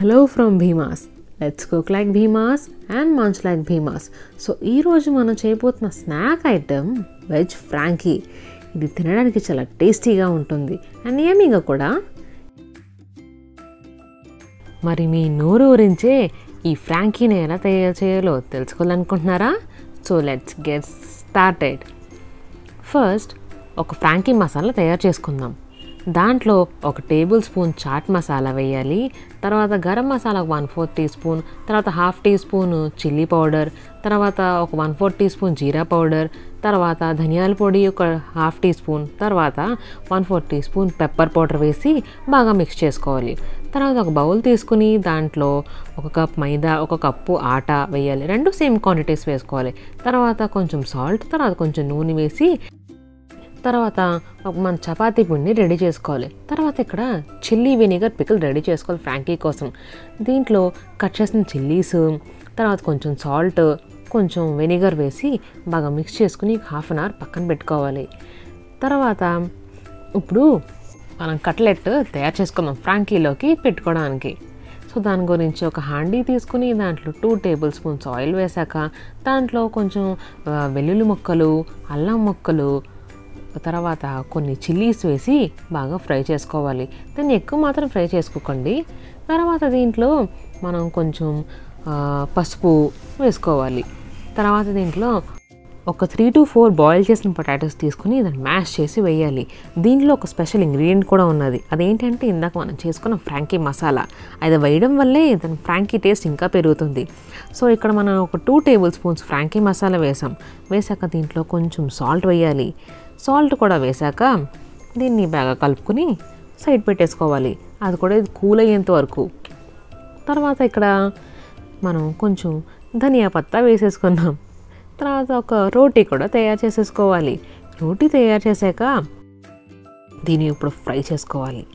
hello from Bheemas let's cook like Bheemas and munch like Bheemas so ఈరోజు మనం చేయబోతున్న స్నాక్ ఐటెం వెజ్ ఫ్రాంకీ ఇది తినడానికి చాలా టేస్టీగా ఉంటుంది అండ్ ఏమిగా కూడా మరి మీ నోరు ఊరించే ఈ ఫ్రాంకీని ఎలా తయారు చేయాలో తెలుసుకోవాలనుకుంటున్నారా so let's get started first ఒక ఫ్రాంకీ మసాలా తయారు చేసుకుందాం దాంట్లో ఒక టేబుల్ స్పూన్ చాట్ మసాలా వేయాలి తర్వాత garam masala one four teaspoon తర్వాత half teaspoon chilli powder తర్వాత ఒక one four teaspoon jeera powder తర్వాత ధనియాల పొడి ఒక హాఫ్ టీ స్పూన్ తర్వాత one four teaspoon pepper powder వేసి బాగా మిక్స్ చేసుకోవాలి తర్వాత ఒక బౌల్ తీసుకుని దాంట్లో ఒక కప్ మైదా ఒక కప్పు ఆట వేయాలి రెండు సేమ్ క్వాంటిటీస్ వేసుకోవాలి తర్వాత కొంచెం సాల్ట్ తర్వాత కొంచెం నూనె వేసి తర్వాత ఒక మన చపాతీ పిండిని రెడీ చేసుకోవాలి తర్వాత ఇక్కడ చిల్లీ వెనిగర్ పికిల్ రెడీ చేసుకోవాలి ఫ్రాంకీ కోసం దీంట్లో కట్ చేసిన చిల్లీస్ తర్వాత కొంచెం సాల్ట్ కొంచెం వెనిగర్ వేసి బాగా మిక్స్ చేసుకుని హాఫ్ అన్ అవర్ పక్కన పెట్టుకోవాలి తర్వాత ఇప్పుడు మనం కట్లెట్ తయారు చేసుకుందాం ఫ్రాంకీలోకి పెట్టుకోవడానికి సో దాని గురించి ఒక హ్యాండీ తీసుకుని దాంట్లో టూ టేబుల్ స్పూన్స్ ఆయిల్ వేసాక దాంట్లో కొంచెం ఆ, వెల్లుల్లి ముక్కలు అల్లం ముక్కలు తర్వాత కొన్ని చిల్లీస్ వేసి బాగా ఫ్రై చేసుకోవాలి దాన్ని ఎక్కువ మాత్రం ఫ్రై చేసుకోకండి తర్వాత దీంట్లో మనం కొంచెం ఆ, పసుపు వేసుకోవాలి తర్వాత దీంట్లో ఒక త్రీ టు ఫోర్ బాయిల్ చేసిన పొటాటోస్ తీసుకుని దాన్ని మ్యాష్ చేసి వేయాలి దీంట్లో ఒక స్పెషల్ ఇంగ్రీడియంట్ కూడా ఉన్నది అదేంటంటే ఇందాక మనం చేసుకున్న ఫ్రాంకీ మసాలా అది వేయడం వల్లే దాని ఫ్రాంకీ టేస్ట్ ఇంకా పెరుగుతుంది సో ఇక్కడ మనం ఒక two tablespoons frankie masala వేసాం వేసాక దీంట్లో కొంచెం సాల్ట్ వేయాలి సాల్ట్ కూడా వేసాక దీన్ని బాగా కలుపుకొని సైడ్ పెట్టేసుకోవాలి అది కూడా ఇది కూల్ అయ్యేంత వరకు తర్వాత ఇక్కడ మనం కొంచెం ధనియా పత్తా వేసేసుకున్నాం తర్వాత ఒక రోటీ కూడా తయారు చేసేసుకోవాలి రోటీ తయారు చేశాక దీన్ని ఇప్పుడు ఫ్రై చేసుకోవాలి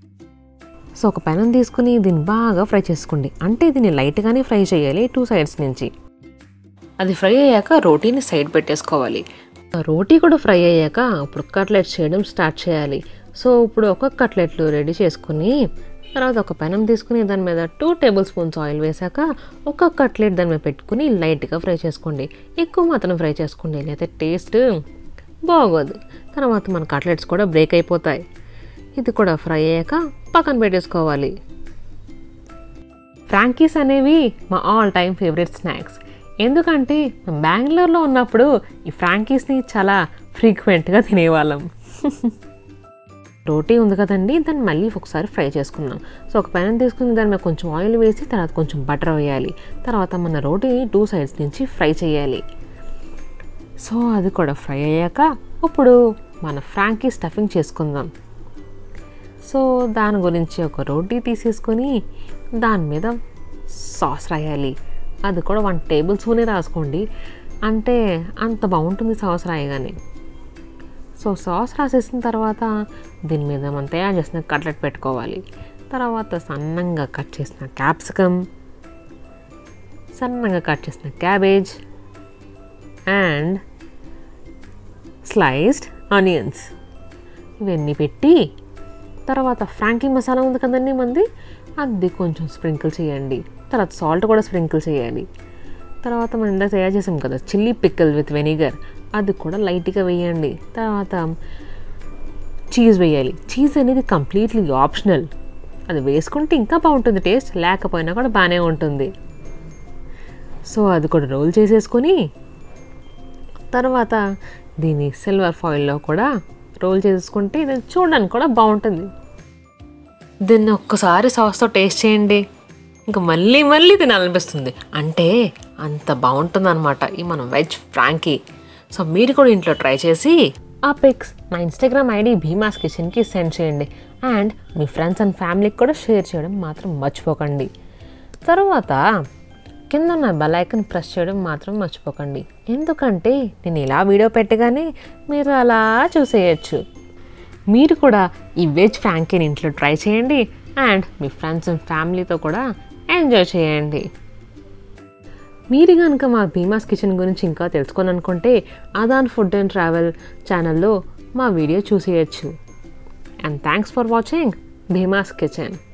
సో ఒక పెనం తీసుకుని దీన్ని బాగా ఫ్రై చేసుకోండి అంటే దీన్ని లైట్గానే ఫ్రై చేయాలి టూ సైడ్స్ నుంచి అది ఫ్రై అయ్యాక రోటీని సైడ్ పెట్టేసుకోవాలి ఆ రోటీ కూడా ఫ్రై అయ్యాక ఇప్పుడు కట్లెట్స్ చేయడం స్టార్ట్ చేయాలి సో ఇప్పుడు ఒక కట్లెట్లు రెడీ చేసుకుని తర్వాత ఒక పెనం తీసుకుని దాని మీద టూ టేబుల్ స్పూన్స్ ఆయిల్ వేసాక ఒక కట్లెట్ దాని మీద పెట్టుకుని లైట్గా ఫ్రై చేసుకోండి ఎక్కువ మాత్రం ఫ్రై చేసుకోండి లేకపోతే టేస్ట్ బాగోదు తర్వాత మన కట్లెట్స్ కూడా బ్రేక్ అయిపోతాయి ఇది కూడా ఫ్రై అయ్యాక పక్కన పెట్టేసుకోవాలి ఫ్రాంకీస్ అనేవి మా ఆల్ టైమ్ ఫేవరెట్ స్నాక్స్ ఎందుకంటే మేము బెంగళూరులో ఉన్నప్పుడు ఈ ఫ్రాంకీస్ని చాలా ఫ్రీక్వెంట్గా తినేవాళ్ళం రోటీ ఉంది కదండి దాన్ని మళ్ళీ ఒకసారి ఫ్రై చేసుకున్నాం సో ఒక పెనం తీసుకుని దాని మీద కొంచెం ఆయిల్ వేసి తర్వాత కొంచెం బటర్ వేయాలి తర్వాత మన రోటీని టూ సైడ్స్ నుంచి ఫ్రై చేయాలి సో అది కూడా ఫ్రై అయ్యాక ఇప్పుడు మన ఫ్రాంకీ స్టఫింగ్ చేసుకుందాం సో దాని గురించి ఒక రోటీ తీసేసుకొని దాని మీద సాస్ రాయాలి అది కూడా వన్ టేబుల్ స్పూనే రాసుకోండి అంటే అంత బాగుంటుంది సాస్ రాయగానే సో సాస్ రాసేసిన తర్వాత దీని మీద మనం తయారు చేసిన కట్లెట్ పెట్టుకోవాలి తర్వాత సన్నంగా కట్ చేసిన క్యాప్సికమ్ సన్నగా కట్ చేసిన క్యాబేజ్ అండ్ స్లైస్డ్ ఆనియన్స్ ఇవన్నీ పెట్టి తర్వాత ఫ్రాంకీ మసాలా ఉంది కదండి మంది అది కొంచెం స్ప్రింకిల్ చేయండి తర్వాత సాల్ట్ కూడా స్ప్రింకిల్ చేయాలి తర్వాత మనం ఇందాక తయారు చేసాం కదా చిల్లీ పిక్కల్ విత్ వెనిగర్ అది కూడా లైట్గా వేయండి తర్వాత చీజ్ వేయాలి చీజ్ అనేది కంప్లీట్లీ ఆప్షనల్ అది వేసుకుంటే ఇంకా బాగుంటుంది టేస్ట్ లేకపోయినా కూడా బాగానే ఉంటుంది సో అది కూడా రోల్ చేసేసుకొని తర్వాత దీన్ని సిల్వర్ ఫాయిల్లో కూడా రోల్ చేసుకుంటే ఇది చూడడానికి కూడా బాగుంటుంది దీన్ని ఒక్కసారి సాస్తో టేస్ట్ చేయండి ఇంకా మళ్ళీ మళ్ళీ తినాలనిపిస్తుంది అంటే అంత బాగుంటుంది అనమాట ఈ మనం వెజ్ ఫ్రాంకీ సో మీరు కూడా ఇంట్లో ట్రై చేసి ఆ పిక్స్ నా ఇన్స్టాగ్రామ్ ఐడి భీమాస్ కిచెన్కి సెండ్ చేయండి అండ్ మీ ఫ్రెండ్స్ అండ్ ఫ్యామిలీకి కూడా షేర్ చేయడం మాత్రం మర్చిపోకండి తర్వాత కింద ఉన్న బెల్ ఐకన్ ప్రెస్ చేయడం మాత్రం మర్చిపోకండి ఎందుకంటే నేను ఇలా వీడియో పెట్టగానే మీరు అలా చూసేయచ్చు మీరు కూడా ఈ వెజ్ ఫ్రాంకీని ఇంట్లో ట్రై చేయండి అండ్ మీ ఫ్రెండ్స్ అండ్ ఫ్యామిలీతో కూడా ఎంజాయ్ చేయండి మీరు కనుక మా భీమాస్ కిచెన్ గురించి ఇంకా తెలుసుకోవాలనుకుంటే ఆదాన్ ఫుడ్ అండ్ ట్రావెల్ ఛానల్లో మా వీడియో చూసేయచ్చు and thanks for watching Bheemas kitchen